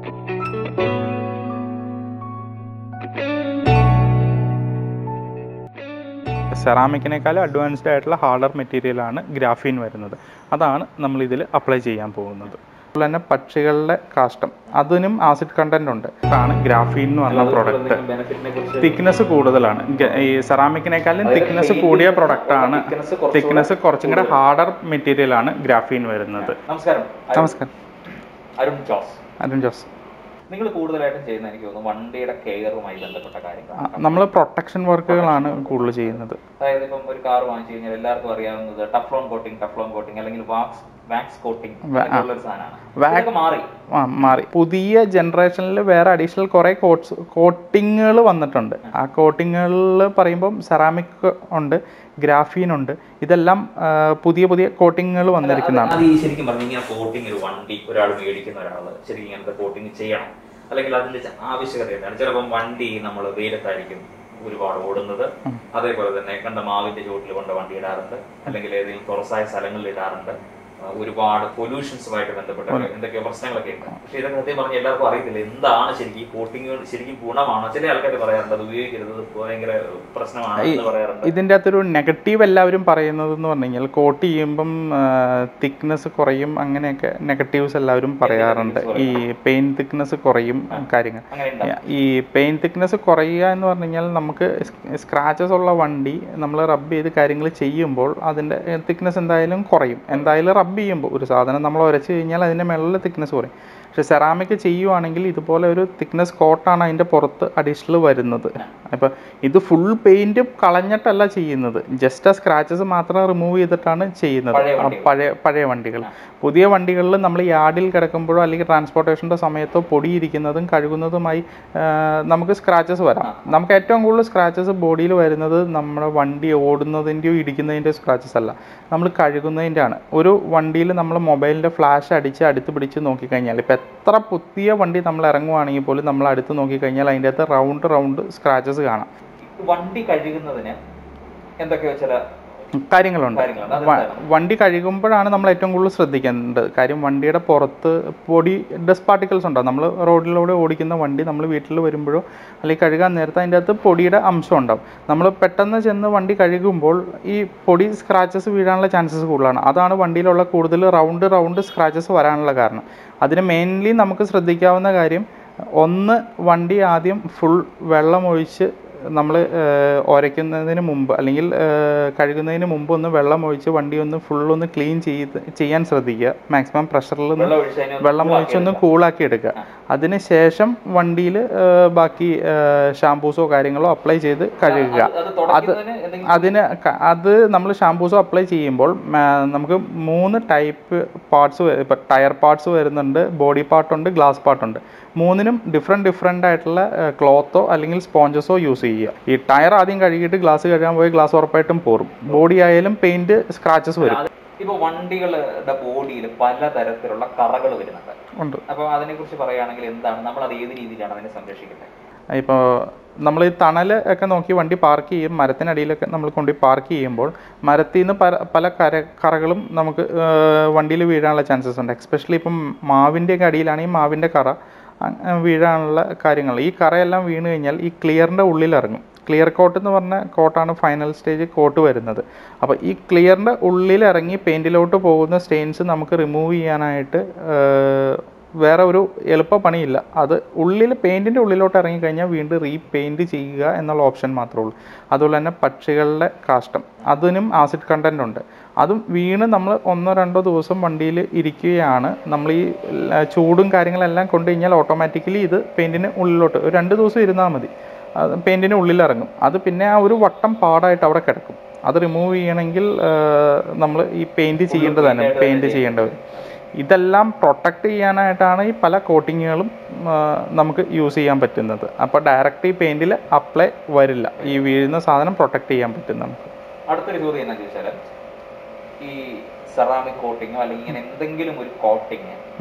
സെറാമിക്കിനേക്കാളും advanced ആയിട്ടുള്ള harder മെറ്റീരിയലാണ് graphene വരുന്നത് അതാണ് നമ്മൾ ഇതിൽ അപ്ലൈ ചെയ്യാൻ പോകുന്നത് അതുപോലെ തന്നെ പക്ഷികളുടെ കാഷ്ടം അതിനും ആസിഡ് കണ്ടന്റ് ഉണ്ട് അതാണ് ഗ്രാഫീൻ എന്ന് പറഞ്ഞ പ്രൊഡക്റ്റ് ബെനിഫിറ്റിനെ കുറിച്ച് തിക്നെസ് കൂടുതലാണ് ഗ- ഈ സെറാമിക്കിനേക്കാളും തിക്നെസ് കൂടിയ പ്രൊഡക്റ്റ് ആണ് thickness കുറച്ചുകൂടെ തിക്നെസ് കുറച്ചും കൂടെ ഹാർഡർ മെറ്റീരിയൽ ആണ് ഗ്രാഫീൻ വരുന്നത് നമസ്കാരം അരുൺ- നമസ്കാരം അരുൺ ജോസ് അരുൺ ജോസ് നിങ്ങൾ കൂടുതലായിട്ടും ചെയ്യുന്ന എനിക്ക് തോന്നുന്നു വണ്ടിയുടെ കെയറുമായി ബന്ധപ്പെട്ട കാര്യങ്ങളാണ് നമ്മൾ പ്രൊട്ടക്ഷൻ വർക്കുകളാണ് കൂടുതൽ ചെയ്യുന്നത് അതായത് ഇപ്പം ഒരു കാർ വാങ്ങിച്ചു കഴിഞ്ഞാൽ എല്ലാവർക്കും അറിയാവുന്നത് ടഫ്ലോൺ കോട്ടിംഗ് ടഫ്ലോൺ കോട്ടിംഗ് അല്ലെങ്കിൽ വാക്സ് വാക്സ് കോട്ടിംഗ് അങ്ങനെയുള്ള ഒരു സാധനമാണ് വാ- ഇതൊക്കെ മാറി ആ മാറി പുതിയ ജനറേഷനിൽ വേറെ അഡീഷണൽ കുറേ കോട്ട്സ് കോട്ടിങ്ങുകൾ വന്നിട്ടുണ്ട് ആ കോട്ടിങ്ങുകളിൽ പറയുമ്പം സെറാമിക് ഉണ്ട് ഗ്രാഫീൻ ഉണ്ട് ഇതെല്ലാം ആ, പുതിയ പുതിയ കോട്ടിങ്ങുകൾ വന്നിരിക്കുന്നതാണ് അത് ഈ ശരിക്കും പറഞ്ഞു ഇങ്ങനെ കോട്ടിംഗ് ഒരു വണ്ടി ഒരാൾ മേടിക്കുന്ന ഒരാള് ശരിക്കും ഇങ്ങനത്തെ കോട്ടിംഗ് ചെയ്യണം അല്ലെങ്കിൽ അതിന്റെ ച- ആവശ്യകത എന്താണ് ചിലപ്പം വണ്ടി നമ്മൾ വെയിലത്തായിരിക്കും ഒരുപാട് ഓടുന്നത് അതേപോലെ തന്നെ കണ്ട മാവിന്റെ ചുവട്ടിൽ കൊണ്ട് വണ്ടി ഇടാറുണ്ട് അല്ലെങ്കിൽ ഏതെങ്കിലും തുറസായ സ്ഥലങ്ങളിൽ ഇടാറുണ്ട് ആ, ഒരുപാട് പൊല്യൂഷൻസുമായിട്ട് ബന്ധപ്പെട്ട എന്തൊക്കെയോ പ്രശ്നങ്ങളൊക്കെ ഉണ്ട് പക്ഷെ ഇതൊക്കെ സത്യം പറഞ്ഞ എല്ലാവർക്കും അറിയത്തില്ല എന്താണ് ശരിക്കും ഈ കോട്ടിംഗ് ശരിക്കും ഗുണമാണോ ചില ആൾക്കാർ പറയാറുണ്ട് അത് ഉപയോഗിക്കരുത് ഇത് ഭയങ്കര പ്രശ്നമാണ് എന്ന് പറയാറുണ്ട് ഇതിൻ്റെ അകത്തൊരു നെഗറ്റീവ് എല്ലാവരും പറയുന്നത് എന്ന് പറഞ്ഞു കഴിഞ്ഞാൽ കോട്ട് ചെയ്യുമ്പം തിക്നെസ് കുറയും അങ്ങനെയൊക്കെ നെഗറ്റീവ്സ് എല്ലാവരും പറയാറുണ്ട് ഈ പെയിൻ തിക്നെസ് കുറയും കാര്യങ്ങൾ അങ്ങനെ ഉണ്ടോ? ഈ പെയിൻ തിക്നെസ് കുറയുക എന്ന് പറഞ്ഞു കഴിഞ്ഞാൽ നമുക്ക് സ്ക്രാച്ചസ് ഉള്ള വണ്ടി നമ്മൾ റബ്ബ് ചെയ്ത് കാര്യങ്ങൾ ചെയ്യുമ്പോൾ അതിൻ്റെ തിക്നെസ് എന്തായാലും കുറയും എന്തായാലും റബ്ബ് ചെയ്യുമ്പോൾ ഒരു സാധനം നമ്മൾ ഉരച്ച് കഴിഞ്ഞാൽ അതിൻ്റെ മുകളിൽ തിക്നെസ് കുറയും പക്ഷെ സെറാമിക് ചെയ്യുവാണെങ്കിൽ ഇതുപോലെ ഒരു തിക്നെസ് കോട്ടാണ് അതിൻ്റെ പുറത്ത് അഡീഷണൽ വരുന്നത് അപ്പോൾ ഇത് ഫുൾ പെയിൻറ്റ് കളഞ്ഞിട്ടല്ല ചെയ്യുന്നത് ജസ്റ്റ് ആ സ്ക്രാച്ചസ് മാത്രം റിമൂവ് ചെയ്തിട്ടാണ് ചെയ്യുന്നത് പഴയ ആ പഴയ പഴയ വണ്ടികൾ പുതിയ വണ്ടികളിൽ നമ്മൾ യാർഡിൽ കിടക്കുമ്പോഴോ അല്ലെങ്കിൽ ട്രാൻസ്പോർട്ടേഷൻ്റെ സമയത്തോ പൊടിയിരിക്കുന്നതും കഴുകുന്നതുമായി ആ, നമുക്ക് സ്ക്രാച്ചസ് വരാം നമുക്ക് ഏറ്റവും കൂടുതൽ സ്ക്രാച്ചസ് ബോഡിയിൽ വരുന്നത് നമ്മുടെ വണ്ടി ഓടുന്നതിൻ്റെയോ ഇടിക്കുന്നതിൻ്റെയോ സ്ക്രാച്ചസ് അല്ല നമ്മൾ കഴുകുന്നതിൻ്റെ ആണ് ഒരു വണ്ടിയിൽ നമ്മൾ മൊബൈലിൻ്റെ ഫ്ലാഷ് അടിച്ച് അടുത്ത് പിടിച്ച് നോക്കിക്കഴിഞ്ഞാൽ ഇപ്പോൾ എത്ര പുതിയ വണ്ടി നമ്മൾ ഇറങ്ങുവാണെങ്കിൽ പോലും നമ്മൾ അടുത്ത് നോക്കിക്കഴിഞ്ഞാൽ അതിൻ്റെ അകത്ത് റൗണ്ട് റൗണ്ട് സ്ക്രാച്ചസ് കാണാം വണ്ടി കഴുകുന്നതിന് എന്തൊക്കെയോ ചില കാര്യങ്ങളുണ്ട് കാര്യങ്ങളുണ്ട് വ- അതെന്താണ്? വണ്ടി കഴുകുമ്പോഴാണ് നമ്മൾ ഏറ്റവും കൂടുതൽ ശ്രദ്ധിക്കേണ്ടത് കാര്യം വണ്ടിയുടെ പുറത്ത് പൊടി ഡസ്റ്റ് പാർട്ടിക്കിൾസ് ഉണ്ടാവും നമ്മൾ റോഡിലൂടെ ഓടിക്കുന്ന വണ്ടി നമ്മൾ വീട്ടിൽ വരുമ്പോഴോ അല്ലെങ്കിൽ കഴുകാൻ നേരത്തെ അതിൻ്റെ അകത്ത് പൊടിയുടെ അംശം ഉണ്ടാവും നമ്മൾ പെട്ടെന്ന് ചെന്ന് വണ്ടി കഴുകുമ്പോൾ ഈ പൊടി സ്ക്രാച്ചസ് വീഴാനുള്ള ചാൻസസ് കൂടുതലാണ് അതാണ് വണ്ടിയിലുള്ള കൂടുതൽ റൗണ്ട് റൗണ്ട് സ്ക്രാച്ചസ് വരാനുള്ള കാരണം അതിന് മെയിൻലി നമുക്ക് ശ്രദ്ധിക്കാവുന്ന കാര്യം ഒന്ന് വണ്ടി ആദ്യം ഫുൾ വെള്ളം ഒഴിച്ച് നമ്മൾ ഉരയ്ക്കുന്നതിന് മുമ്പ് അല്ലെങ്കിൽ ഏഹ്, കഴുകുന്നതിന് മുമ്പ് ഒന്ന് വെള്ളം ഒഴിച്ച് വണ്ടി ഒന്ന് ഫുൾ ഒന്ന് ക്ലീൻ ചെയ്ത് ചെയ്യാൻ ശ്രദ്ധിക്കുക മാക്സിമം പ്രഷറിൽ വെള്ളം ഒഴിച്ചതിന് ഒന്ന് വെള്ളം cool ഒഴിച്ചൊന്ന് ആക്കി കൂളാക്കി എടുക്കുക അതിന് ശേഷം വണ്ടിയിൽ ബാക്കി ഷാംപൂസോ കാര്യങ്ങളോ അപ്ലൈ ചെയ്ത് കഴുകുക അത് അത് തുടയ്ക്കുന്നതിന് എന്തെങ്കിലും അതിന് ക- അത് നമ്മൾ ഷാംപൂസോ അപ്ലൈ ചെയ്യുമ്പോൾ മ- നമുക്ക് മൂന്ന് ടൈപ്പ് പാർട്സ് ഇപ്പം ടയർ പാർട്സ് വരുന്നുണ്ട് ബോഡി പാർട്ടുണ്ട് ഗ്ലാസ് പാർട്ടുണ്ട് മൂന്നിനും ഡിഫറെൻറ്റ് ഡിഫറെൻ്റ് ആയിട്ടുള്ള ക്ലോത്തോ അല്ലെങ്കിൽ സ്പോഞ്ചസോ യൂസ് ചെയ്യുക ഈ ടയർ ആദ്യം കഴുകിയിട്ട് ഗ്ലാസ് കഴുകാൻ പോയി ഗ്ലാസ് ഉറപ്പായിട്ടും പോറും ബോഡി ആയാലും പെയിൻറ്റ് സ്ക്രാച്ചസ് വരും അത് ഇപ്പൊ വണ്ടികളുടെ ബോഡിയിൽ പലതരത്തിലുള്ള കറകൾ വരുന്നുണ്ട് ഉണ്ട് അപ്പൊ അതിനെ കുറിച്ച് പറയുകയാണെങ്കിൽ എന്താണ് നമ്മൾ അത് ഏത് രീതിയിലാണ് അതിനെ സംരക്ഷിക്കുന്നത് ഇപ്പോൾ നമ്മൾ ഈ തണൽ ഒക്കെ നോക്കി വണ്ടി പാർക്ക് ചെയ്യും മരത്തിനടിയിലൊക്കെ നമ്മൾ കൊണ്ടുപോയി പാർക്ക് ചെയ്യുമ്പോൾ മരത്തിൽ നിന്ന് പല പല കര കറകളും നമുക്ക് വണ്ടിയിൽ വീഴാനുള്ള ചാൻസസ് ഉണ്ട് എക്സ്പെഷ്യലി ഇപ്പം മാവിൻ്റെയൊക്കെ അടിയിലാണെങ്കിൽ മാവിൻ്റെ കറ അ- വീഴാനുള്ള കാര്യങ്ങൾ ഈ കറയെല്ലാം വീണ് കഴിഞ്ഞാൽ ഈ ക്ലിയറിൻ്റെ ഉള്ളിലിറങ്ങും ക്ലിയർ കോട്ട് എന്ന് പറഞ്ഞ കോട്ടാണ് ഫൈനൽ സ്റ്റേജ് കോട്ട് വരുന്നത് അപ്പോൾ ഈ ക്ലിയറിൻ്റെ ഉള്ളിലിറങ്ങി പെയിൻറ്റിലോട്ട് പോകുന്ന സ്റ്റെയിൻസ് നമുക്ക് റിമൂവ് ചെയ്യാനായിട്ട് ഏഹ്, വേറെ ഒരു എളുപ്പ പണിയില്ല അത് ഉള്ളിൽ പെയിൻറ്റിൻ്റെ ഉള്ളിലോട്ട് ഇറങ്ങിക്കഴിഞ്ഞാൽ വീണ്ടും റീപെയിൻറ്റ് ചെയ്യുക എന്നുള്ള ഓപ്ഷൻ മാത്രമേ ഉള്ളൂ അതുപോലെ തന്നെ പക്ഷികളുടെ കാഷ്ടം അതിനും ആസിഡ് കണ്ടൻ്റ് ഉണ്ട് അതും വീണ് നമ്മൾ ഒന്നോ രണ്ടോ ദിവസം വണ്ടിയിൽ ഇരിക്കുകയാണ് നമ്മൾ ഈ ല- ചൂടും കാര്യങ്ങളെല്ലാം കൊണ്ടു കഴിഞ്ഞാൽ ഓട്ടോമാറ്റിക്കലി ഇത് പെയിൻറ്റിന് ഉള്ളിലോട്ട് ഒരു രണ്ട് ദിവസം ഇരുന്നാൽ മതി അത് പെയിൻറ്റിന് ഉള്ളിലിറങ്ങും അത് പിന്നെ ആ ഒരു വട്ടം പാടായിട്ട് അവിടെ കിടക്കും അത് റിമൂവ് ചെയ്യണമെങ്കിൽ നമ്മൾ ഈ പെയിൻറ്റ് ചെയ്യേണ്ടതാണ് പെയിൻറ്റ് ചെയ്യേണ്ടി വരും ഇതെല്ലാം പ്രൊട്ടക്റ്റ് ചെയ്യാനായിട്ടാണ് ഈ പല കോട്ടിങ്ങുകളും നമുക്ക് യൂസ് ചെയ്യാൻ പറ്റുന്നത് അപ്പോൾ ഡയറക്റ്റ് ഈ പെയിൻറ്റിൽ അപ്ലൈ വരില്ല ഈ വീഴുന്ന സാധനം പ്രൊട്ടക്റ്റ് ചെയ്യാൻ പറ്റും നമുക്ക് അടുത്തൊരു ചോദ്യം എന്നാ ചോദിച്ചാല് ഈ സെറാമിക് കോട്ടിങ്ങോ അല്ലെങ്കിൽ ഇങ്ങനെ എന്തെങ്കിലും ഒരു കോട്ടിങ് ഉം.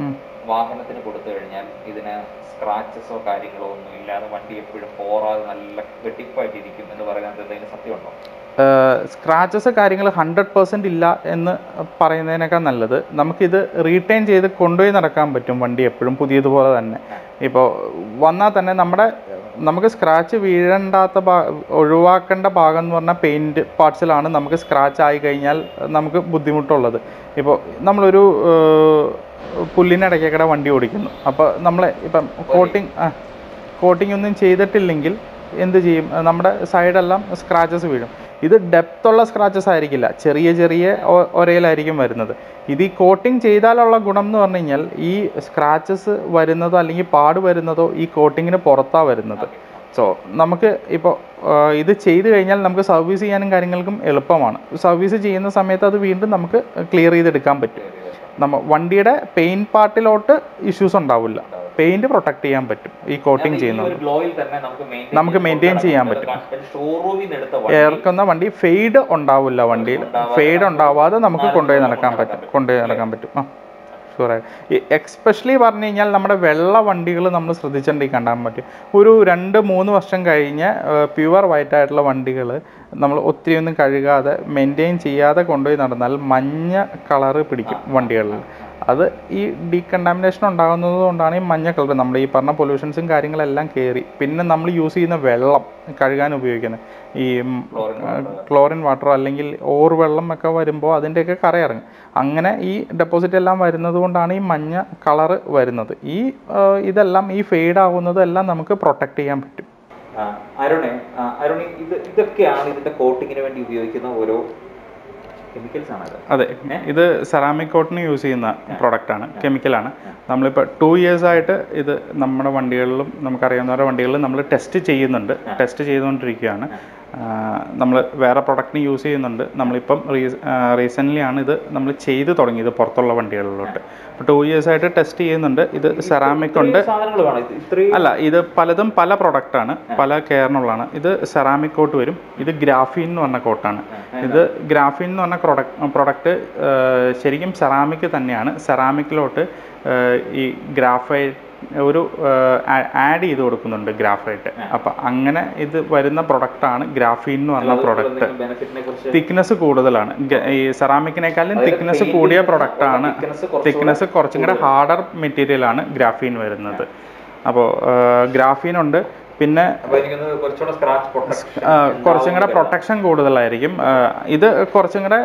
വാഹനത്തിന് കൊടുത്തു കഴിഞ്ഞാൽ ഇതിന് സ്ക്രാച്ചസോ കാര്യങ്ങളോ ഒന്നും ഇല്ലാതെ വണ്ടി എപ്പോഴും പോറാതെ നല്ല വെട്ടിപ്പായിട്ടിരിക്കും എന്ന് പറയുന്നത് എന്തെങ്കിലും സത്യമുണ്ടോ സ്ക്രാച്ചസ് കാര്യങ്ങൾ ഹൺഡ്രഡ് പെർസെൻറ്റ് ഇല്ല എന്ന് പറയുന്നതിനേക്കാൾ നല്ലത് നമുക്കിത് റീറ്റെയിൻ ചെയ്ത് കൊണ്ടുപോയി നടക്കാൻ പറ്റും വണ്ടി എപ്പോഴും പുതിയതുപോലെ തന്നെ ഇപ്പോൾ വന്നാൽ തന്നെ നമ്മുടെ നമുക്ക് സ്ക്രാച്ച് വീഴണ്ടാത്ത ഭാ ഒഴിവാക്കേണ്ട ഭാഗം എന്ന് പറഞ്ഞാൽ പെയിൻറ്റ് പാർട്സിലാണ് നമുക്ക് സ്ക്രാച്ച് ആയി കഴിഞ്ഞാൽ നമുക്ക് ബുദ്ധിമുട്ടുള്ളത് ഇപ്പോൾ നമ്മളൊരു ഏഹ്, പുല്ലിനിടയ്ക്കടെ വണ്ടി ഓടിക്കുന്നു അപ്പോൾ നമ്മൾ ഇപ്പം കോട്ടിങ് കോട്ടിംഗ് ഒന്നും ചെയ്തിട്ടില്ലെങ്കിൽ എന്ത് ചെയ്യും അഹ് നമ്മുടെ സൈഡെല്ലാം സ്ക്രാച്ചസ് വീഴും ഇത് ഡെപ്ത് ഉള്ള സ്ക്രാച്ചസ് ആയിരിക്കില്ല ചെറിയ ചെറിയ ഒ- ഒരയിലായിരിക്കും വരുന്നത് ഇത് ഈ കോട്ടിംഗ് ചെയ്താലുള്ള ഗുണം എന്ന് പറഞ്ഞു കഴിഞ്ഞാൽ ഈ സ്ക്രാച്ചസ് വരുന്നതോ അല്ലെങ്കിൽ പാട് വരുന്നതോ ഈ കോട്ടിങ്ങിന് പുറത്താണ് വരുന്നത് സോ നമുക്ക് ഇപ്പോൾ ഇത് ചെയ്ത് കഴിഞ്ഞാൽ നമുക്ക് സർവീസ് ചെയ്യാനും കാര്യങ്ങൾക്കും എളുപ്പമാണ് സർവീസ് ചെയ്യുന്ന സമയത്ത് അത് വീണ്ടും നമുക്ക് ക്ലിയർ ചെയ്തെടുക്കാൻ പറ്റും നമ്മ വണ്ടിയുടെ പെയിൻറ്റ് പാർട്ടിലോട്ട് ഇഷ്യൂസ് ഉണ്ടാവില്ല പെയിൻറ്റ് പ്രൊട്ടക്ട് ചെയ്യാൻ പറ്റും ഈ കോട്ടിങ് ചെയ്യുന്നത് ഒരു ഗ്ലോയിൽ തന്നെ നമുക്ക് maintain നമുക്ക് ചെയ്ത് maintain കൊണ്ടുനടക്കാം. ചെയ്യാൻ ഇത് പറ്റും. കണ്ട- ഷോറൂമിൽ നിന്ന് എടുത്ത വണ്ടി ഇറക്കുന്ന വണ്ടി ഫെയ്ഡ് ഉണ്ടാവില്ല വണ്ടിയിൽ ഫെയ്ഡ് ഉണ്ടാവാതെ നമുക്ക് കൊണ്ടുപോയി നടക്കാൻ പറ്റും കൊണ്ടുപോയി നടക്കാൻ പറ്റും ആ ഷുവറായി എക്സ്പെഷ്യലി പറഞ്ഞു കഴിഞ്ഞാൽ നമ്മുടെ വെള്ള വണ്ടികൾ നമ്മൾ ശ്രദ്ധിച്ചിട്ടുണ്ടെങ്കിൽ കാണാൻ പറ്റും ഒരു രണ്ട് മൂന്ന് വർഷം കഴിഞ്ഞ് പ്യുവർ വൈറ്റ് ആയിട്ടുള്ള വണ്ടികൾ നമ്മൾ ഒത്തിരി ഒന്നും കഴുകാതെ മെയിൻറ്റെയിൻ ചെയ്യാതെ കൊണ്ടുപോയി നടന്നാൽ മഞ്ഞ കളറ് പിടിക്കും വണ്ടികളിൽ അത് ഈ ഡീകണ്ടാമിനേഷൻ ഉണ്ടാകുന്നത് കൊണ്ടാണ് ഈ മഞ്ഞ കളർ നമ്മൾ ഈ പറഞ്ഞ പൊല്യൂഷൻസും കാര്യങ്ങളെല്ലാം കയറി പിന്നെ നമ്മൾ യൂസ് ചെയ്യുന്ന വെള്ളം കഴുകാൻ ഉപയോഗിക്കുന്നത് ഈ ക്ലോറിൻ വാട്ടറോ അല്ലെങ്കിൽ ഓർ വെള്ളം ഒക്കെ വരുമ്പോൾ അതിൻ്റെയൊക്കെ കറയിറങ്ങും അങ്ങനെ ഈ ഡെപ്പോസിറ്റ് എല്ലാം വരുന്നത് കൊണ്ടാണ് ഈ മഞ്ഞ കളറ് വരുന്നത് ഈ ആ, ഇതെല്ലാം ഈ ഫെയ്ഡ് ആവുന്നതും എല്ലാം നമുക്ക് പ്രൊട്ടക്ട് ചെയ്യാൻ പറ്റും ആ, അരുണെ ആ, അരുണെ ഇത് ഇതൊക്കെയാണ് ഇതിന്റെ കോട്ടിങ്ങിന് വേണ്ടി ഉപയോഗിക്കുന്ന ഓരോ കെമിക്കൽസ് ആണ് ഇത് അതെ ഇത് സെറാമിക് കോട്ടിന് യൂസ് ചെയ്യുന്ന പ്രൊഡക്റ്റാണ് കെമിക്കലാണ് നമ്മളിപ്പോൾ ടു ഇയേഴ്സ് ആയിട്ട് ഇത് നമ്മുടെ വണ്ടികളിലും നമുക്കറിയാവുന്ന വണ്ടികളിലും നമ്മൾ ടെസ്റ്റ് ചെയ്യുന്നുണ്ട് ടെസ്റ്റ് ചെയ്തുകൊണ്ടിരിക്കുകയാണ് നമ്മൾ വേറെ പ്രൊഡക്റ്റിന് യൂസ് ചെയ്യുന്നുണ്ട് നമ്മളിപ്പം റീസെൻ്റ്ലി ആണ് ഇത് നമ്മൾ ചെയ്ത് തുടങ്ങിയത് പുറത്തുള്ള വണ്ടികളിലോട്ട് അപ്പോൾ ടു ഇയേഴ്സ് ആയിട്ട് ടെസ്റ്റ് ചെയ്യുന്നുണ്ട് ഇത് സെറാമിക് ഉണ്ട് സാധനങ്ങൾ വേണം ഇത് ഇത്രയും അല്ല ഇത് പലതും പല പ്രൊഡക്റ്റാണ് പല കെയറിനുള്ളതാണ് ഇത് സെറാമിക് കോട്ട് വരും ഇത് ഗ്രാഫീൻ എന്ന് പറഞ്ഞ കോട്ടാണ് ഇത് ഗ്രാഫീൻ എന്ന് പറഞ്ഞ പ്രൊഡക്റ്റ് പ്രൊഡക്റ്റ് ശരിക്കും സെറാമിക് തന്നെയാണ് സെറാമിക്കിലോട്ട് ഈ ഗ്രാഫൈറ്റ് ഒരു ആഡ് ചെയ്ത് കൊടുക്കുന്നുണ്ട് ഗ്രാഫൈറ്റ് അപ്പം അങ്ങനെ ഇത് വരുന്ന പ്രൊഡക്റ്റാണ് ഗ്രാഫീൻ എന്ന് പറഞ്ഞ പ്രൊഡക്റ്റ് ബെനിഫിറ്റിനെ കുറിച്ച് തിക്നെസ് കൂടുതലാണ് ഗ- ഈ സെറാമിക്കിനേക്കാളും തിക്നെസ് കൂടിയ പ്രൊഡക്റ്റ് ആണ് തിക്നെസ് കുറച്ചും കൂടെ ഹാർഡർ മെറ്റീരിയൽ ആണ് ഗ്രാഫീൻ വരുന്നത് അപ്പോൾ ഗ്രാഫീൻ ഉണ്ട് പിന്നെ അപ്പൊ എനിക്കൊന്ന് കുറച്ചുകൂടെ സ്ക്രാച്ച് പ്രൊട്ടക്ഷൻ ആ, കുറച്ചും കൂടെ പ്രൊട്ടക്ഷൻ കൂടുതലായിരിക്കും ആ, ഇത് കുറച്ചും കൂടെ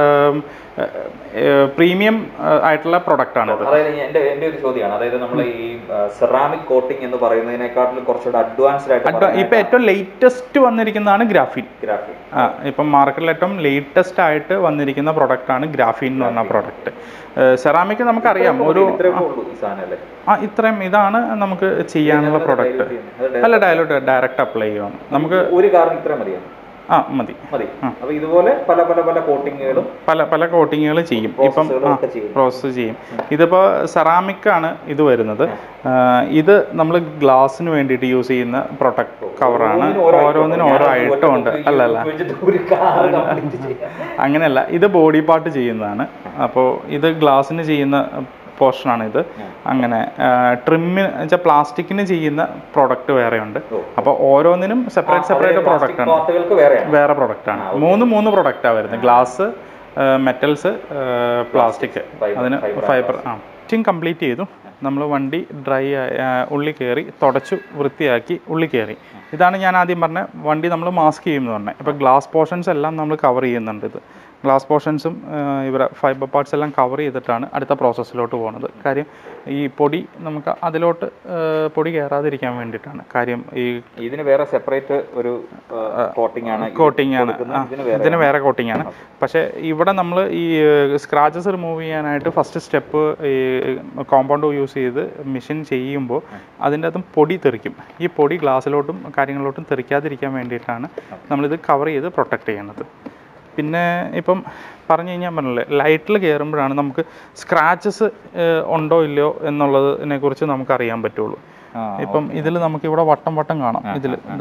പ്രീമിയം ആയിട്ടുള്ള പ്രൊഡക്റ്റാണ് ഇത് അതായത് എന്റെ എന്റെ ഒരു ചോദ്യമാണ് അതായത് നമ്മൾ ഈ സെറാമിക് കോട്ടിംഗ് എന്ന് പറയുന്നതിനെക്കാട്ടിലും കുറച്ചുകൂടെ അഡ്വാൻസ്ഡ് ആയിട്ട് ഇപ്പം ഏറ്റവും ലേറ്റസ്റ്റ് വന്നിരിക്കുന്നതാണ് ഗ്രാഫീൻ ഗ്രാഫിക് ആ ഇപ്പം മാർക്കറ്റിൽ ഏറ്റവും ലേറ്റസ്റ്റ് ആയിട്ട് വന്നിരിക്കുന്ന പ്രൊഡക്റ്റാണ് ഗ്രാഫീൻ എന്ന് പറഞ്ഞ പ്രൊഡക്റ്റ് സെറാമിക് നമുക്കറിയാം ഒരു ഇത്രയും ഉള്ളൂ ഈ സാധനം അല്ലേ ആ ഇത്രയും ഇതാണ് നമുക്ക് ചെയ്യാനുള്ള പ്രൊഡക്റ്റ് അല്ല ഡയലോട്ട് ഡയറക്റ്റ് അപ്ലൈ ചെയ്യുവാണ് നമുക്ക് ഒരു കാറിന് ഇത്രയും മതിയോ ആ മതി മതി അപ്പൊ ഇതുപോലെ പല പല പല കോട്ടിങ്ങുകളും പല പല കോട്ടിങ്ങുകൾ ചെയ്യും ഇപ്പം ആ ഒക്കെ ചെയ്യും പ്രോസസ്സ് ചെയ്യും ഇതിപ്പോൾ സെറാമിക് ആണ് ഇത് വരുന്നത് ആ, ഇത് നമ്മൾ ഗ്ലാസ്സിന് വേണ്ടിയിട്ട് യൂസ് ചെയ്യുന്ന പ്രൊട്ടക്ട് കവറാണ് ഓരോന്നിനും ഓരോ ഐറ്റം ഉണ്ട് അല്ല അല്ല ഒരു കാർ കംപ്ലീറ്റ് ചെയ്യാം അങ്ങനെയല്ല ഇത് ബോഡി പാർട്ട് ചെയ്യുന്നതാണ് അപ്പോൾ ഇത് ഗ്ലാസ്സിന് ചെയ്യുന്ന പോർഷനാണ് ഇത് അങ്ങനെ ട്രിമ്മിന് വെച്ചാൽ പ്ലാസ്റ്റിക്കിന് ചെയ്യുന്ന പ്രോഡക്റ്റ് വേറെയുണ്ട് അപ്പോൾ ഓരോന്നിനും സെപ്പറേറ്റ് സെപ്പറേറ്റ് പ്രോഡക്റ്റ് ആണ് പാർട്ടുകൾക്ക് വേറെയാണ് വേറെ പ്രോഡക്റ്റ് ആണ് മൂന്ന് മൂന്ന് പ്രോഡക്റ്റാണ് വരുന്നത് ഗ്ലാസ് മെറ്റൽസ് പ്ലാസ്റ്റിക് അതിന് ഫൈബർ ആ ഫിറ്റിംഗ് കംപ്ലീറ്റ് ചെയ്തു നമ്മൾ വണ്ടി ഡ്രൈ ഉള്ളി കയറി തുടച്ചു വൃത്തിയാക്കി ഉള്ളി കയറി ഇതാണ് ഞാൻ ആദ്യം പറഞ്ഞ വണ്ടി നമ്മൾ മാസ്ക് ചെയ്യുമെന്ന് പറഞ്ഞത് ഇപ്പോൾ ഗ്ലാസ് പോർഷൻസ് എല്ലാം നമ്മൾ കവർ ചെയ്യുന്നുണ്ട് ഇത് ഗ്ലാസ് പോർഷൻസും ഇവരെ ഫൈബർ പാർട്സ് എല്ലാം കവർ ചെയ്തിട്ടാണ് അടുത്ത പ്രോസസ്സിലോട്ട് പോകുന്നത് കാര്യം ഈ പൊടി നമുക്ക് അതിലോട്ട് ആ, പൊടി കയറാതിരിക്കാൻ വേണ്ടിയിട്ടാണ് കാര്യം ഈ ഇതിന് വേറെ സെപ്പറേറ്റ് ഒരു കോട്ടിംഗ് ആണ് ഇത് കോട്ടിംഗ് ആണ് കൊടുക്കുന്നത്. ആ, ഇതിന് വേറെ ഇതിന് വേറെ കോട്ടിംഗ് ആണ് പക്ഷേ ഇവിടെ നമ്മൾ ഈ സ്ക്രാച്ചസ് റിമൂവ് ചെയ്യാനായിട്ട് ഫസ്റ്റ് സ്റ്റെപ്പ് ഈ കോമ്പൗണ്ട് യൂസ് ചെയ്ത് മെഷീൻ ചെയ്യുമ്പോൾ അതിൻ്റെ അതും പൊടി തെറിക്കും ഈ പൊടി ഗ്ലാസ്സിലോട്ടും കാര്യങ്ങളിലോട്ടും തെറിക്കാതിരിക്കാൻ വേണ്ടിയിട്ടാണ് നമ്മളിത് കവർ ചെയ്ത് പ്രൊട്ടക്റ്റ് ചെയ്യുന്നത് പിന്നെ ഇപ്പം പറഞ്ഞു കഴിഞ്ഞാൽ പറഞ്ഞില്ലേ ലൈറ്റിൽ കയറുമ്പോഴാണ് നമുക്ക് സ്ക്രാച്ചസ് ഉണ്ടോ ഇല്ലയോ എന്നുള്ളതിനെ കുറിച്ച് നമുക്ക് അറിയാൻ പറ്റുള്ളൂ ആ, ഇപ്പം ഇതിൽ നമുക്ക് ഇവിടെ വട്ടം വട്ടം കാണാം ഇതിൽ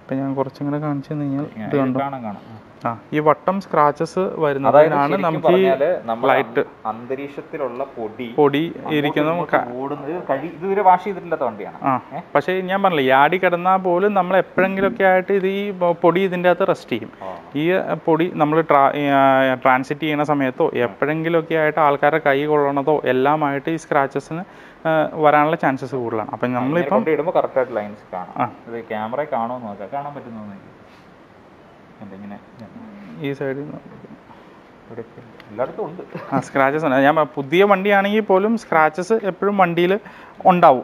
ഇപ്പം ഞാൻ കുറച്ചും കൂടെ കാണിച്ചു തന്നു കഴിഞ്ഞാൽ ഇത് കണ്ടോ കാണാം കാണാം ആ ഈ വട്ടം സ്ക്രാച്ചസ് അതായത് വരുന്നതിനാണ് ശരിക്കും നമുക്ക് ഈ പറഞ്ഞാല് നമ്മുടെ ലൈറ്റ് അന്തരീക്ഷത്തിലുള്ള പൊടി പൊടി ഇരിക്കുന്ന അങ്ങോട്ടും ഇങ്ങോട്ടും ഓടുന്നത് ഇത് കഴി ഇതുവരെ വാഷ് ചെയ്തിട്ടില്ലാത്ത വണ്ടിയാണ് ആ പക്ഷേ ഞാൻ പറഞ്ഞില്ല യാടി കിടന്നാൽ പോലും നമ്മൾ എപ്പോഴെങ്കിലുമൊക്കെ ആയിട്ട് ഇത് ഈ പൊ- പൊടി ഇതിൻ്റെ അകത്ത് റെസ്റ്റ് ചെയ്യും ആ. ഈ പൊടി നമ്മൾ ട്രാ ട്രാൻസിറ്റ് ചെയ്യുന്ന സമയത്തോ എപ്പോഴെങ്കിലുമൊക്കെ ആയിട്ട് ആൾക്കാരുടെ കൈ കൊള്ളണതോ എല്ലാമായിട്ട് ഈ സ്ക്രാച്ചസിന് വരാനുള്ള ചാൻസസ് കൂടുതലാണ് അപ്പം നമ്മളിപ്പം കൊണ്ട് ഇടുമ്പോൾ കറക്റ്റ് ആയിട്ട് ലൈൻസ് കാണാം ആ. ഇത് ക്യാമറ കാണുമോ നോക്കാം കാണാൻ പറ്റുന്നു എന്തെങ്ങനെ ഈ സൈഡിൽ നിന്ന് ഇവിടെ എല്ലായിടത്തും ഉണ്ട് ആ സ്ക്രാച്ചസ് ഉണ്ട് ഞാൻ പ- പുതിയ വണ്ടിയാണെങ്കിൽ പോലും സ്ക്രാച്ചസ് എപ്പോഴും വണ്ടിയിൽ ഉണ്ടാവും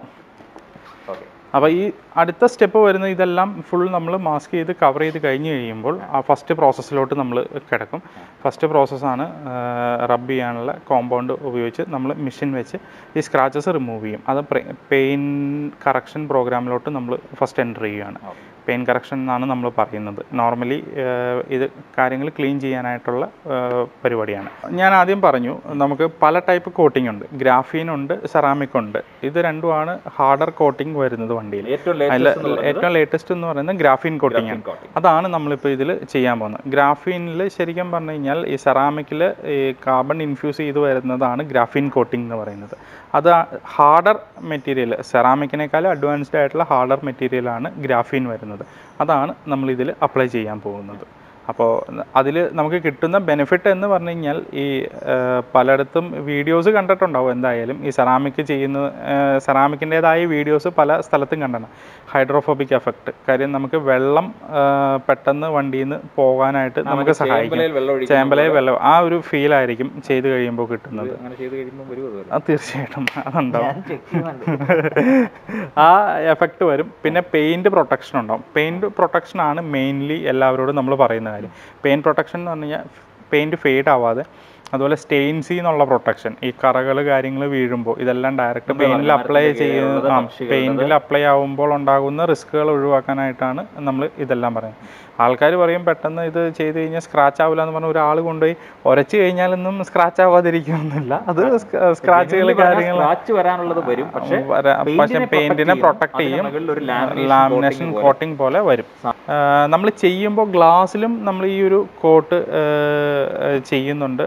ഓക്കെ അപ്പോൾ ഈ അടുത്ത സ്റ്റെപ്പ് വരുന്ന ഇതെല്ലാം ഫുൾ നമ്മൾ മാസ്ക് ചെയ്ത് കവർ ചെയ്ത് കഴിഞ്ഞ് കഴിയുമ്പോൾ ആ ഫസ്റ്റ് പ്രോസസ്സിലോട്ട് നമ്മൾ കിടക്കും ഫസ്റ്റ് പ്രോസസ്സാണ് റബ്ബ് ചെയ്യാനുള്ള കോമ്പൗണ്ട് ഉപയോഗിച്ച് നമ്മൾ മെഷീൻ വെച്ച് ഈ സ്ക്രാച്ചസ് റിമൂവ് ചെയ്യും അത് പെയിൻ കറക്ഷൻ പ്രോഗ്രാമിലോട്ട് നമ്മൾ ഫസ്റ്റ് എൻ്റർ ചെയ്യുകയാണ് പെയിൻ കറക്ഷൻ എന്നാണ് നമ്മൾ പറയുന്നത് നോർമലി ഇത് കാര്യങ്ങൾ ക്ലീൻ ചെയ്യാനായിട്ടുള്ള ഏഹ്, പരിപാടിയാണ് ഞാൻ ആദ്യം പറഞ്ഞു നമുക്ക് പല ടൈപ്പ് കോട്ടിംഗ് ഉണ്ട് ഗ്രാഫീൻ ഉണ്ട് സെറാമിക് ഉണ്ട് ഇത് രണ്ടുമാണ് ഹാർഡർ കോട്ടിംഗ് വരുന്നത് വണ്ടിയിൽ ഏറ്റവും അല്ല latest എന്ന് ഏറ്റവും ലേറ്റസ്റ്റ് എന്ന് പറയുന്നത് ഗ്രാഫീൻ കോട്ടിംഗ് ആണ് coating. അതാണ് നമ്മളിപ്പോൾ ഇതിൽ ചെയ്യാൻ പോകുന്നത് ഗ്രാഫീനിൽ ശരിക്കും പറഞ്ഞു കഴിഞ്ഞാൽ ഈ സെറാമിക്കിൽ ഈ കാർബൺ ഇൻഫ്യൂസ് ചെയ്ത് വരുന്നതാണ് ഗ്രാഫീൻ കോട്ടിംഗ് എന്ന് പറയുന്നത് അത് ഹാർഡർ മെറ്റീരിയൽ സെറാമിക്കിനേക്കാളും അഡ്വാൻസ്ഡ് ആയിട്ടുള്ള ഹാർഡർ മെറ്റീരിയലാണ് ഗ്രാഫീൻ വരുന്നത് അതാണ് നമ്മൾ ഇതിൽ അപ്ലൈ ചെയ്യാൻ പോകുന്നത് അപ്പോൾ അതിൽ നമുക്ക് കിട്ടുന്ന ബെനിഫിറ്റ് എന്ന് പറഞ്ഞു കഴിഞ്ഞാൽ ഈ ആ, പലയിടത്തും വീഡിയോസ് കണ്ടിട്ടുണ്ടാവും എന്തായാലും ഈ സെറാമിക് ചെയ്യുന്ന സെറാമിക്കിൻ്റെതായ വീഡിയോസ് പല സ്ഥലത്തും കണ്ടിട്ടുണ്ട് ഹൈഡ്രോഫോബിക് എഫക്റ്റ് കാര്യം നമുക്ക് വെള്ളം ആ, പെട്ടെന്ന് വണ്ടിയിൽ നിന്ന് പോകാനായിട്ട് നമുക്ക് സഹായിക്കും ചേമ്പലയിൽ വെള്ളം ഒഴിക്കും ചേമ്പലയെ വെള്ളം ആ ഒരു ഫീൽ ആയിരിക്കും ചെയ്ത് കഴിയുമ്പോൾ കിട്ടുന്നത് അങ്ങനെ ചെയ്ത് കഴിയുമ്പോൾ വരുമോ അതുപോലെ അത് തീർച്ചയായിട്ടും അതുണ്ടാവും ചെക്ക് ചെയ്യുന്നുണ്ട് ആ എഫക്റ്റ് വരും പിന്നെ പെയിൻറ് പ്രൊട്ടക്ഷൻ ഉണ്ടാവും പെയിൻറ് പ്രൊട്ടക്ഷൻ ആണ് മെയിൻലി എല്ലാവരോടും നമ്മൾ പറയുന്ന കാര്യം പെയിൻറ് പ്രൊട്ടക്ഷൻ എന്ന് പറഞ്ഞു കഴിഞ്ഞാൽ പെയിൻറ് ഫെയ്ഡ് ആവാതെ അതുപോലെ സ്റ്റെയിൻസി എന്നുള്ള പ്രൊട്ടക്ഷൻ ഈ കറകൾ കാര്യങ്ങൾ വീഴുമ്പോൾ ഇതെല്ലാം ഡയറക്റ്റ് പെയിന്റിൽ അപ്ലൈ ചെയ്യുന്ന ആ പെയിന്റിൽ അപ്ലൈ ആവുമ്പോൾ ഉണ്ടാകുന്ന റിസ്കുകൾ ഒഴിവാക്കാനായിട്ടാണ് നമ്മൾ ഇതെല്ലാം പറയുന്നത് ആൾക്കാർ പറയും പെട്ടെന്ന് ഇത് ചെയ്ത് കഴിഞ്ഞാൽ സ്ക്രാച്ച് ആവില്ല എന്ന് പറഞ്ഞ ഒരാൾ കൊണ്ടുപോയി ഉരച്ച് കഴിഞ്ഞാലൊന്നും സ്ക്രാച്ച് ആവാതിരിക്കുന്നില്ല അത് സ്ക്രാച്ചുകൾ കാര്യങ്ങൾ സ്ക്രാച്ച് വരാനുള്ളത് വരും പക്ഷേ വരാ- പക്ഷെ പെയിന്റിനെ പ്രൊട്ടക്ട് ചെയ്യും ലാമിനേഷൻ കോട്ടിംഗ് പോലെ വരും നമ്മൾ ചെയ്യുമ്പോൾ ഗ്ലാസ്സിലും നമ്മൾ ഈ ഒരു കോട്ട് ചെയ്യുന്നുണ്ട്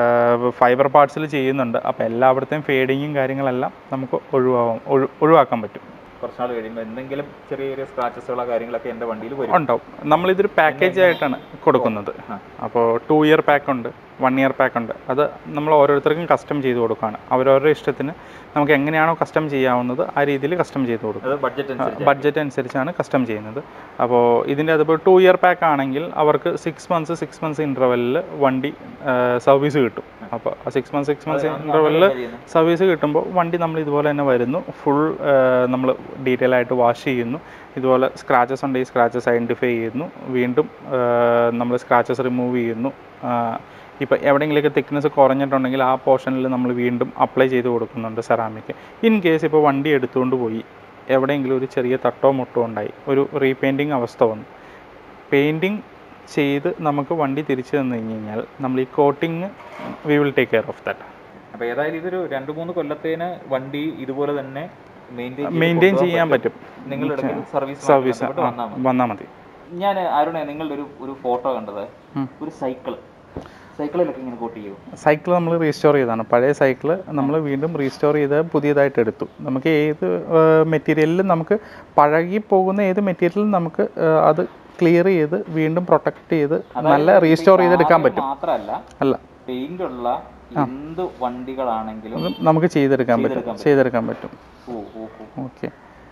ഫൈബർ പാർട്സിൽ ചെയ്യുന്നുണ്ട് അപ്പോൾ എല്ലായിടത്തെയും ഫേഡിങ്ങും കാര്യങ്ങളെല്ലാം നമുക്ക് ഒഴിവാകും ഒഴി- ഒഴിവാക്കാൻ പറ്റും കുറച്ചാൾ കഴിയുമ്പോൾ എന്തെങ്കിലും ചെറിയ ചെറിയ സ്ക്രാച്ചസുകളോ കാര്യങ്ങളൊക്കെ എൻ്റെ വണ്ടിയിൽ വരും ഉണ്ടാവും നമ്മളിതൊരു പാക്കേജ് ആയിട്ടാണ് കൊടുക്കുന്നത് അപ്പോൾ ടു ഇയർ പാക്ക് ഉണ്ട് വൺ ഇയർ പാക്ക് ഉണ്ട് അത് നമ്മൾ ഓരോരുത്തർക്കും കസ്റ്റം ചെയ്ത് കൊടുക്കുകയാണ് അവരവരുടെ ഇഷ്ടത്തിന് നമുക്ക് എങ്ങനെയാണോ കസ്റ്റം ചെയ്യാവുന്നത് ആ രീതിയിൽ കസ്റ്റം ചെയ്ത് കൊടുക്കും അത് ബഡ്ജറ്റ് അനുസരിച്ച് ബഡ്ജറ്റ് അനുസരിച്ചാണ് കസ്റ്റം ചെയ്യുന്നത് അപ്പോൾ ഇതിൻ്റെ അതിപ്പോൾ ടു ഇയർ പാക്ക് ആണെങ്കിൽ അവർക്ക് സിക്സ് മന്ത്സ് സിക്സ് മന്ത്സ് ഇൻ്റർവെല്ലിൽ വണ്ടി സർവീസ് കിട്ടും അപ്പോൾ ആ സിക്സ് മന്ത്സ് സിക്സ് മന്ത്സ് ഇൻ്റർവെല്ലിൽ സർവീസ് കിട്ടുമ്പോൾ വണ്ടി നമ്മൾ ഇതുപോലെ തന്നെ വരുന്നു ഫുൾ നമ്മൾ ഡീറ്റെയിൽ ആയിട്ട് വാഷ് ചെയ്യുന്നു ഇതുപോലെ സ്ക്രാച്ചസ് ഉണ്ടെങ്കിൽ സ്ക്രാച്ചസ് ഐഡൻറ്റിഫൈ ചെയ്യുന്നു വീണ്ടും നമ്മൾ സ്ക്രാച്ചസ് റിമൂവ് ചെയ്യുന്നു ഇപ്പോൾ എവിടെയെങ്കിലുമൊക്കെ തിക്നെസ് കുറഞ്ഞിട്ടുണ്ടെങ്കിൽ ആ പോർഷനിൽ നമ്മൾ വീണ്ടും അപ്ലൈ ചെയ്ത് കൊടുക്കുന്നുണ്ട് സെറാമിക് ഇൻ കേസ് ഇപ്പോൾ വണ്ടി എടുത്തുകൊണ്ട് പോയി എവിടെയെങ്കിലും ഒരു ചെറിയ തട്ടോ മുട്ടോ ഉണ്ടായി ഒരു റീപെയിൻറ്റിങ് അവസ്ഥ വന്നു പെയിൻറ്റിങ് ചെയ്ത് നമുക്ക് വണ്ടി തിരിച്ചു തന്നു കഴിഞ്ഞ് കഴിഞ്ഞാൽ നമ്മൾ ഈ coating we will take care of that അപ്പോൾ ഏതായാലും ഇതൊരു രണ്ട് മൂന്ന് കൊല്ലത്തേന് വണ്ടി ഇതുപോലെ തന്നെ മെയിൻറ്റെയിൻ മെയിൻറ്റെയിൻ ചെയ്യാൻ പറ്റും നിങ്ങളുടെ സർവീസ് സർവീസ് വന്നാൽ മതി വന്നാൽ മതി ഞാൻ അരുണെ നിങ്ങളുടെ ഒരു ഒരു ഫോട്ടോ കണ്ടത് ഉം. ഒരു സൈക്കിൾ സൈക്കിളിലൊക്കെ ഇങ്ങനെ കോട്ട് ചെയ്യും സൈക്കിൾ നമ്മൾ റീസ്റ്റോർ ചെയ്തതാണ് പഴയ സൈക്കിൾ നമ്മൾ വീണ്ടും റീസ്റ്റോർ ചെയ്ത് പുതിയതായിട്ട് എടുത്തു നമുക്ക് ഏത് മെറ്റീരിയലിലും നമുക്ക് പഴകി പോകുന്ന ഏത് മെറ്റീരിയലും നമുക്ക് ആ, അത് ക്ലിയർ ചെയ്ത് വീണ്ടും പ്രൊട്ടക്ട് ചെയ്ത് നല്ല റീസ്റ്റോർ ചെയ്തെടുക്കാൻ പറ്റും മാത്രമല്ല അല്ല പെയിന്റ് ഉള്ള എന്ത് വണ്ടികളാണെങ്കിലും അത് നമുക്ക് ചെയ്തെടുക്കാൻ പറ്റും ചെയ്തെടുക്കാൻ പറ്റും ഓ ഓ ഓ ഓക്കെ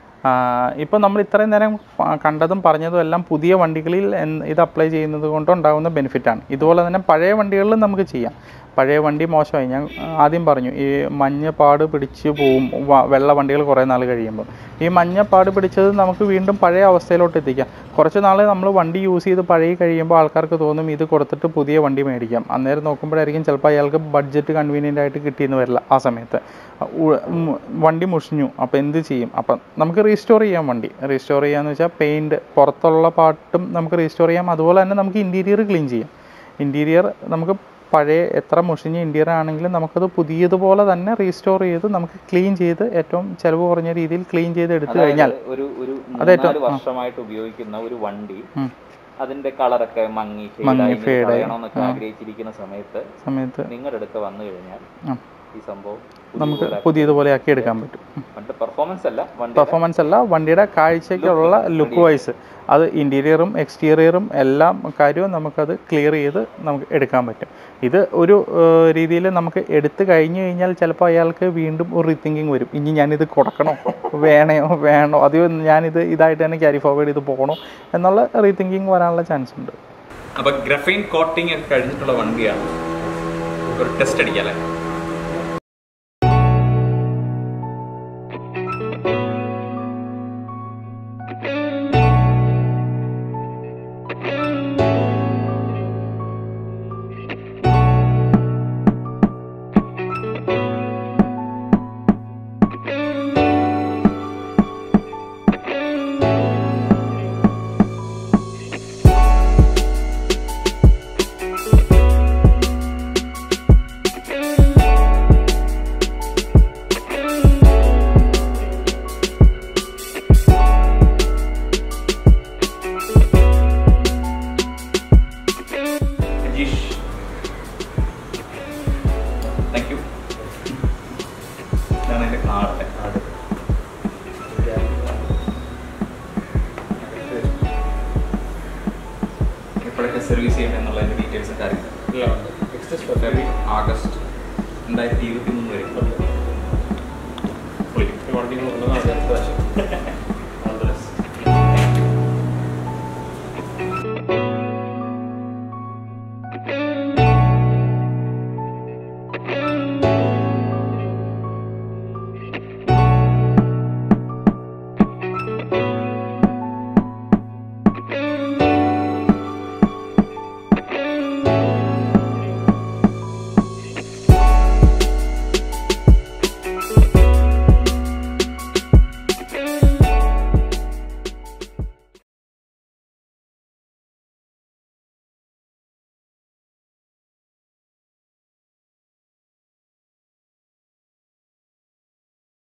ഇപ്പോൾ നമ്മൾ ഇത്രയും നേരം പ- കണ്ടതും പറഞ്ഞതും എല്ലാം പുതിയ വണ്ടികളിൽ എൻ- ഇത് അപ്ലൈ ചെയ്യുന്നത് കൊണ്ടുണ്ടാകുന്ന ബെനിഫിറ്റാണ് ഇതുപോലെ തന്നെ പഴയ വണ്ടികളിലും നമുക്ക് ചെയ്യാം പഴയ വണ്ടി മോശമായി ഞാൻ ആ, ആദ്യം പറഞ്ഞു ഈ മഞ്ഞപ്പാട് പിടിച്ച് പോവും വ- വെള്ള വണ്ടികൾ കുറേ നാൾ കഴിയുമ്പോൾ ഈ മഞ്ഞപ്പാട് പിടിച്ചത് നമുക്ക് വീണ്ടും പഴയ അവസ്ഥയിലോട്ട് എത്തിക്കാം കുറച്ച് നാൾ നമ്മൾ വണ്ടി യൂസ് ചെയ്ത് പഴകി കഴിയുമ്പോൾ ആൾക്കാർക്ക് തോന്നും ഇത് കൊടുത്തിട്ട് പുതിയ വണ്ടി മേടിക്കാം അന്നേരം നോക്കുമ്പോഴായിരിക്കും ചിലപ്പോൾ അയാൾക്ക് ബഡ്ജറ്റ് കൺവീനിയൻ്റ് ആയിട്ട് കിട്ടിയെന്ന് വരില്ല ആ സമയത്ത് ഉ- ഉം, വണ്ടി മുഷിഞ്ഞു അപ്പോൾ എന്ത് ചെയ്യും അപ്പം നമുക്ക് റീസ്റ്റോർ ചെയ്യാം വണ്ടി റീസ്റ്റോർ ചെയ്യാന്ന് വെച്ചാൽ പെയിൻറ് പുറത്തുള്ള പാട്ടും നമുക്ക് റീസ്റ്റോർ ചെയ്യാം അതുപോലെ തന്നെ നമുക്ക് ഇൻറ്റീരിയർ ക്ലീൻ ചെയ്യാം ഇൻറ്റീരിയർ നമുക്ക് പഴയ എത്ര മുഷിഞ്ഞ ഇൻറ്റീരിയർ ആണെങ്കിലും നമുക്കത് പുതിയതുപോലെ തന്നെ റീസ്റ്റോർ ചെയ്ത് നമുക്ക് ക്ലീൻ ചെയ്ത് ഏറ്റവും ചിലവ് കുറഞ്ഞ രീതിയിൽ ക്ലീൻ ചെയ്ത് എടുത്തു കഴിഞ്ഞാൽ അതായത് ഒരു ഒരു മൂന്നാല് വർഷമായിട്ട് ഉപയോഗിക്കുന്ന ഒരു വണ്ടി ഉം. അതിന്റെ കളറൊക്കെ മങ്ങി മങ്ങി, ഫേഡ് fade ആയി. കളയണമെന്നൊക്കെ ആഗ്രഹിച്ചിരിക്കുന്ന സമയത്ത് സമയത്ത് നിങ്ങളുടെ അടുത്ത് വന്നു കഴിഞ്ഞാൽ ആ, ഈ സംഭവം നമുക്ക് പുതിയതുപോലെ ആക്കി എടുക്കാൻ പറ്റും വണ്ടി പെർഫോമൻസ് അല്ല വണ്ടി പെർഫോമൻസ് അല്ല വണ്ടിയുടെ കാഴ്ചയ്ക്കുള്ള ലുക്ക് വൈസ് അത് ഇൻറ്റീരിയറും എക്സ്റ്റീരിയറും എല്ലാം കാര്യവും നമുക്കത് ക്ലിയർ ചെയ്ത് നമുക്ക് എടുക്കാൻ പറ്റും ഇത് ഒരു രീതിയിൽ നമുക്ക് എടുത്തു കഴിഞ്ഞു കഴിഞ്ഞാൽ ചിലപ്പോൾ അയാൾക്ക് വീണ്ടും ഒരു റീതിങ്കിങ് വരും ഇനി ഞാനിത് കൊടുക്കണോ വേണയോ വേണോ അതെയോ ഞാനിത് ഇതായിട്ട് തന്നെ ക്യാരി ഫോർവേഡ് ചെയ്ത് പോകണോ എന്നുള്ള റീതിങ്കിങ് വരാനുള്ള ചാൻസ് ഉണ്ട് അപ്പൊ ഗ്രഫൈൻ കോട്ടിംഗ് ഒക്കെ കഴിഞ്ഞിട്ടുള്ള വണ്ടിയാണ് ഒരു ടെസ്റ്റ് അടിക്കാല്ലേ അജീഷ് താങ്ക് യു ഇതാണ് എൻ്റെ കാർഡ് കാർഡ് എപ്പോഴൊക്കെ സർവീസ് ചെയ്യണം എന്നുള്ളതിൻ്റെ ഡീറ്റെയിൽസ് ഒക്കെ അറിയാം ഫെബ്രുവരി ആഗസ്റ്റ് രണ്ടായിരത്തി ഇരുപത്തി മൂന്ന് വരെ പൊളിക്കും. വണ്ടി കൊണ്ടുവന്ന അടുത്ത പ്രാവശ്യം